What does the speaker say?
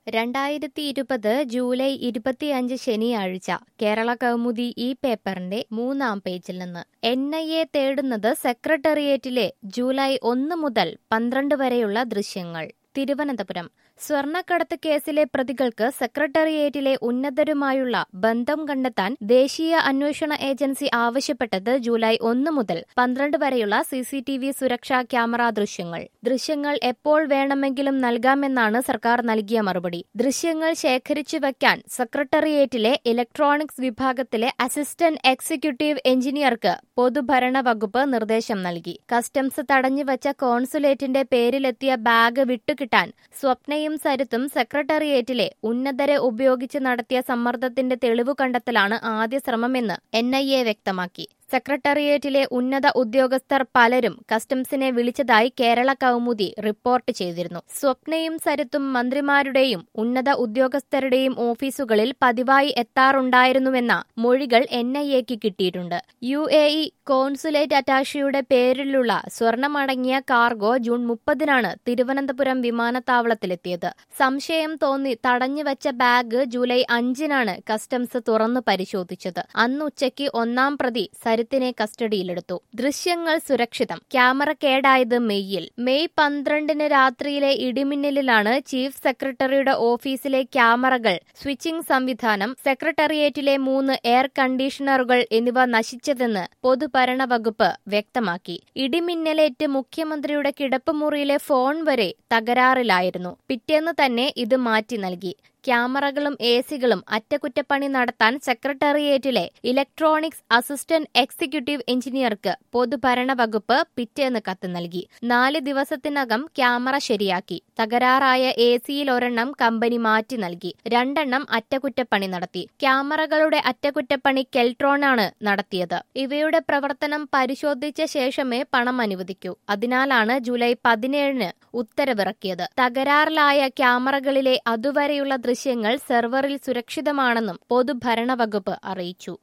രണ്ടായിരത്തി ഇരുപത് ജൂലൈ ഇരുപത്തിയഞ്ച് ശനിയാഴ്ച കേരള കൗമുദി ഈ പേപ്പറിന്റെ മൂന്നാം പേജിൽ നിന്ന് എൻ ഐ എ തേടുന്നത് സെക്രട്ടേറിയറ്റിലെ ജൂലൈ ഒന്ന് മുതൽ പന്ത്രണ്ട് വരെയുള്ള ദൃശ്യങ്ങൾ തിരുവനന്തപുരം സ്വർണ്ണക്കടത്ത് കേസിലെ പ്രതികൾക്ക് സെക്രട്ടേറിയറ്റിലെ ഉന്നതരുമായുള്ള ബന്ധം കണ്ടെത്താൻ ദേശീയ അന്വേഷണ ഏജൻസി ആവശ്യപ്പെട്ടത് ജൂലൈ ഒന്ന് മുതൽ പന്ത്രണ്ട് വരെയുള്ള സിസിടിവി സുരക്ഷാ ക്യാമറ ദൃശ്യങ്ങൾ ദൃശ്യങ്ങൾ എപ്പോൾ വേണമെങ്കിലും നൽകാമെന്നാണ് സർക്കാർ നൽകിയ മറുപടി ദൃശ്യങ്ങൾ ശേഖരിച്ചു വയ്ക്കാൻ സെക്രട്ടേറിയറ്റിലെ ഇലക്ട്രോണിക്സ് വിഭാഗത്തിലെ അസിസ്റ്റന്റ് എക്സിക്യൂട്ടീവ് എഞ്ചിനീയർക്ക് പൊതുഭരണ വകുപ്പ് നിർദ്ദേശം നൽകി കസ്റ്റംസ് തടഞ്ഞുവച്ച കോൺസുലേറ്റിന്റെ പേരിലെത്തിയ ബാഗ് വിട്ടുകിട്ടാൻ സ്വപ്നയും സരിത്തും സെക്രട്ടേറിയറ്റിലെ ഉന്നതരെ ഉപയോഗിച്ച് നടത്തിയ സമ്മർദ്ദത്തിന്റെ തെളിവു കണ്ടെത്തലാണ് ആദ്യ ശ്രമമെന്ന് എൻ വ്യക്തമാക്കി സെക്രട്ടേറിയറ്റിലെ ഉന്നത ഉദ്യോഗസ്ഥർ പലരും കസ്റ്റംസിനെ വിളിച്ചതായി കേരള കൗമുദി റിപ്പോർട്ട് ചെയ്തിരുന്നു സ്വപ്നയും സരിത്തും മന്ത്രിമാരുടെയും ഉന്നത ഉദ്യോഗസ്ഥരുടെയും ഓഫീസുകളിൽ പതിവായി എത്താറുണ്ടായിരുന്നുവെന്ന മൊഴികൾ എൻ ഐ എക്ക് കിട്ടിയിട്ടുണ്ട് യു എ ഇ കോൺസുലേറ്റ് അറ്റാഷിയുടെ പേരിലുള്ള സ്വർണമടങ്ങിയ കാർഗോ ജൂൺ മുപ്പതിനാണ് തിരുവനന്തപുരം വിമാനത്താവളത്തിലെത്തിയത് സംശയം തോന്നി തടഞ്ഞുവച്ച ബാഗ് ജൂലൈ അഞ്ചിനാണ് കസ്റ്റംസ് തുറന്നു പരിശോധിച്ചത് അന്ന് ഉച്ചയ്ക്ക് ഒന്നാം പ്രതി സരിത്തിനെ കസ്റ്റഡിയിലെടുത്തു ദൃശ്യങ്ങൾ സുരക്ഷിതം ക്യാമറ കേടായത് മെയ്യിൽ മെയ് പന്ത്രണ്ടിന് രാത്രിയിലെ ഇടിമിന്നലിലാണ് ചീഫ് സെക്രട്ടറിയുടെ ഓഫീസിലെ ക്യാമറകൾ സ്വിച്ചിംഗ് സംവിധാനം സെക്രട്ടേറിയറ്റിലെ മൂന്ന് എയർ കണ്ടീഷണറുകൾ എന്നിവ നശിച്ചതെന്ന് പൊതുഭരണ വകുപ്പ് വ്യക്തമാക്കി ഇടിമിന്നലേറ്റ് മുഖ്യമന്ത്രിയുടെ കിടപ്പുമുറിയിലെ ഫോൺ വരെ തകരാറിലായിരുന്നു പിറ്റേന്ന് തന്നെ ഇത് മാറ്റി നൽകി ക്യാമറകളും എ സികളും അറ്റകുറ്റപ്പണി നടത്താൻ സെക്രട്ടേറിയറ്റിലെ ഇലക്ട്രോണിക്സ് അസിസ്റ്റന്റ് എക്സിക്യൂട്ടീവ് എഞ്ചിനീയർക്ക് പൊതുഭരണ വകുപ്പ് പിറ്റേന്ന് കത്ത് നൽകി നാല് ദിവസത്തിനകം ക്യാമറ ശരിയാക്കി തകരാറായ എ സിയിൽ ഒരെണ്ണം കമ്പനി മാറ്റി നൽകി രണ്ടെണ്ണം അറ്റകുറ്റപ്പണി നടത്തി ക്യാമറകളുടെ അറ്റകുറ്റപ്പണി കെൽട്രോണാണ് നടത്തിയത് ഇവയുടെ പ്രവർത്തനം പരിശോധിച്ച ശേഷമേ പണം അനുവദിക്കൂ അതിനാലാണ് ജൂലൈ പതിനേഴിന് ഉത്തരവിറക്കിയത് തകരാറിലായ ക്യാമറകളിലെ അതുവരെയുള്ള ദൃശ്യങ്ങൾ സെർവറിൽ സുരക്ഷിതമാണെന്നും പൊതുഭരണ വകുപ്പ് അറിയിച്ചു